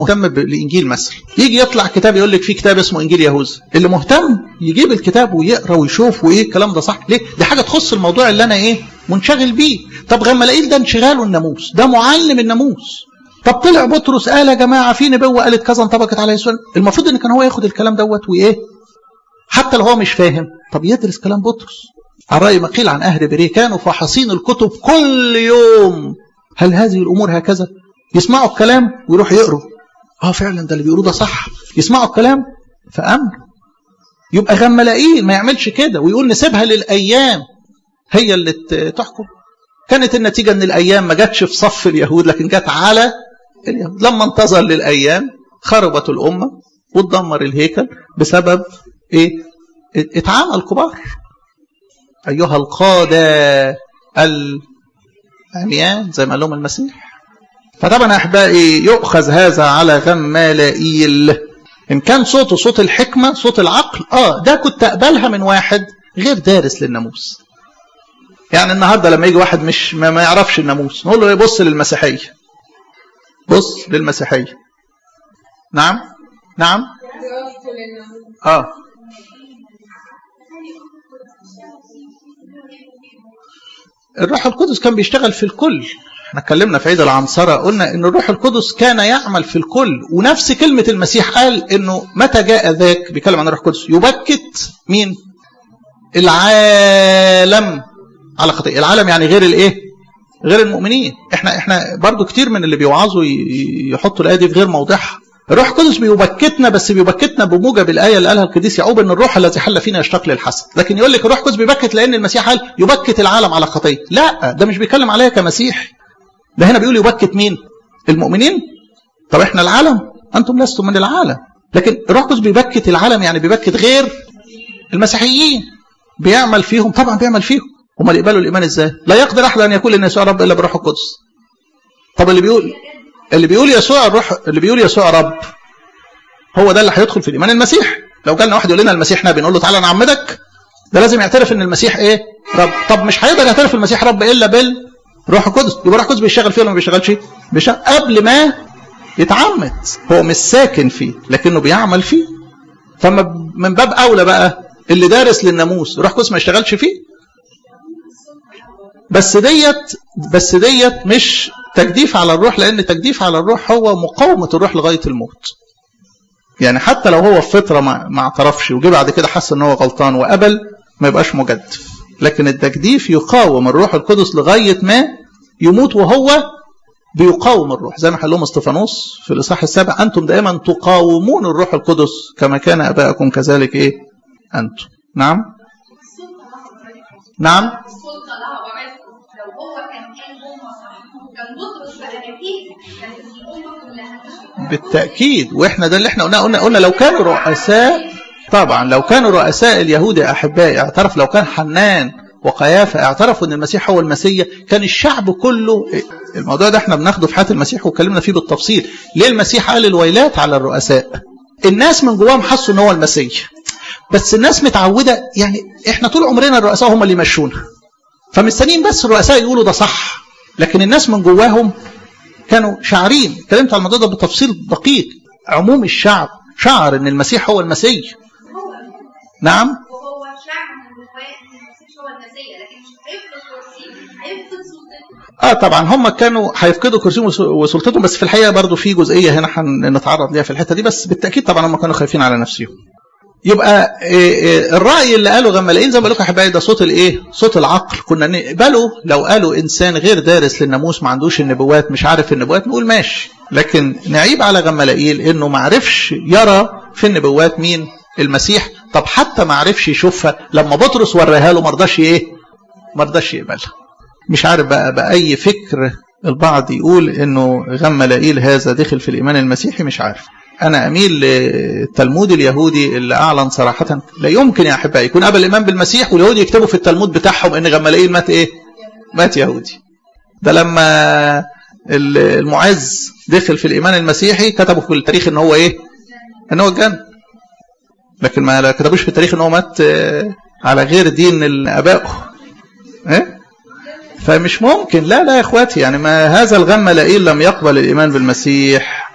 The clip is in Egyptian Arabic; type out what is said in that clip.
مهتم بالانجيل مثلا يجي يطلع كتاب يقول لك في كتاب اسمه انجيل يهوذا اللي مهتم يجيب الكتاب ويقرا ويشوف وايه الكلام ده صح ليه دي حاجه تخص الموضوع اللي انا ايه منشغل بيه طب غمالائيل ده انشغاله الناموس ده معلم الناموس طب طلع بطرس قال يا جماعه في نبوه قالت كذا انطبقت على يسوع المفروض ان كان هو ياخد الكلام دوت وايه حتى لو هو مش فاهم طب يدرس كلام بطرس على رأي ما قيل عن أهل بريه كانوا فاحصين الكتب كل يوم هل هذه الأمور هكذا يسمعوا الكلام ويروحوا يقروا اه فعلا ده اللي بيقولوه ده صح يسمعوا الكلام فأمر يبقى غملائيل ما يعملش كده ويقول نسيبها للأيام هي اللي تحكم كانت النتيجة ان الأيام ما جاتش في صف اليهود لكن جت على اليهود لما انتظر للأيام خربت الأمة وتدمر الهيكل بسبب ايه اتعامل الكبار أيها القادة العميان زي ما قال لهم المسيح فطبعا أحبائي يؤخذ هذا على غمالائيل إن كان صوته صوت الحكمة صوت العقل آه ده كنت أقبلها من واحد غير دارس للناموس يعني النهارده لما يجي واحد مش ما, ما يعرفش الناموس نقول له بص للمسيحية بص للمسيحية نعم نعم اه الروح القدس كان بيشتغل في الكل احنا اتكلمنا في عيد العنصرة قلنا ان الروح القدس كان يعمل في الكل ونفس كلمة المسيح قال انه متى جاء ذاك بيتكلم عن الروح القدس يبكت مين العالم على خطيئة العالم يعني غير الايه غير المؤمنين احنا احنا برضو كتير من اللي بيوعظوا يحطوا الايه دي في غير موضعها الروح القدس بيبكتنا بس بيبكتنا بموجب الايه اللي قالها القديس يعقوب ان الروح الذي حل فينا يشتاق للحسن لكن يقول لك الروح القدس بيبكت لان المسيح قال يبكت العالم على خطيه لا ده مش بيتكلم عليا كمسيح ده هنا بيقول يبكت مين المؤمنين طب احنا العالم انتم لستم من العالم لكن الروح القدس بيبكت العالم يعني بيبكت غير المسيحيين بيعمل فيهم طبعا بيعمل فيهم هم اللي يقبلوا الايمان ازاي لا يقدر احد ان يقول ان يسوع رب الا بروح القدس طب اللي بيقول اللي بيقول يسوع الروح اللي بيقول يسوع رب هو ده اللي هيدخل في الايمان المسيح لو جالنا واحد يقول لنا المسيح نبي نقول له تعالى نعمدك ده لازم يعترف ان المسيح ايه رب طب مش هيقدر يعترف المسيح رب الا بالروح القدس يبقى الروح القدس بيشتغل فيه ولا ما بيشتغلش بيشتغل قبل ما يتعمد هو مش ساكن فيه لكنه بيعمل فيه فما من باب اولى بقى اللي دارس للناموس الروح القدس ما يشتغلش فيه بس ديت بس ديت مش تجديف على الروح لان تجديف على الروح هو مقاومه الروح لغايه الموت يعني حتى لو هو في فتره ما, ما اعترفش وجه بعد كده حس ان هو غلطان وقبل ما يبقاش مجدف لكن التجديف يقاوم الروح القدس لغايه ما يموت وهو بيقاوم الروح زي ما قال لهم استفانوس في الاصحاح السابع انتم دائما تقاومون الروح القدس كما كان اباءكم كذلك ايه انتم نعم نعم السلطه لها ورثه لو هو كان قال هم صح كان بطرس بقى نتيجه كانت الامه كلها مشيت بالتأكيد واحنا ده اللي احنا قلنا قلنا قلنا لو كانوا رؤساء طبعا لو كانوا رؤساء اليهود يا احبائي اعترف لو كان حنان وقيافه اعترفوا ان المسيح هو المسيا كان الشعب كله الموضوع ده احنا بناخده في حياه المسيح واتكلمنا فيه بالتفصيل ليه المسيح قال الويلات على الرؤساء الناس من جواهم حسوا ان هو المسيح بس الناس متعوده يعني احنا طول عمرنا الرؤساء هم اللي يمشونا فمستنيين بس الرؤساء يقولوا ده صح لكن الناس من جواهم كانوا شاعرين اتكلمت على الموضوع ده بتفصيل دقيق عموم الشعب شعر ان المسيح هو المسيح نعم وهو شعب من جواه ان المسيح هو المسيح لكن مش هيفقد كرسيه هيفقد سلطته اه طبعا هم كانوا هيفقدوا كرسيهم وس- وسلطتهم بس في الحقيقه برضو في جزئيه هنا هنتعرض ليها في الحته دي بس بالتاكيد طبعا هم كانوا خايفين على نفسهم يبقى إيه إيه الراي اللي قاله غمالين زي ما بقول لكم يا حبايبي ده صوت الايه؟ صوت العقل كنا نقبله لو قالوا انسان غير دارس للناموس ما عندوش النبوات مش عارف النبوات نقول ماشي لكن نعيب على غمالائيل انه ما عرفش يرى في النبوات مين المسيح طب حتى ما عرفش يشوفها لما بطرس وراها له ما رضاش ايه؟ ما رضاش يقبلها مش عارف بقى بأي فكر البعض يقول انه غمالائيل هذا دخل في الايمان المسيحي مش عارف انا اميل للتلمود اليهودي اللي اعلن صراحه لا يمكن يا احبائي يكون قبل الايمان بالمسيح واليهود يكتبوا في التلمود بتاعهم ان غمالائيل مات ايه مات يهودي ده لما ال- المعز دخل في الايمان المسيحي كتبوا في التاريخ ان هو ايه ان هو اتجن لكن ما كتبوش في التاريخ ان هو مات آه، على غير دين ابائه ايه فمش ممكن لا لا يا اخواتي يعني ما هذا الغم لئيل لم يقبل الايمان بالمسيح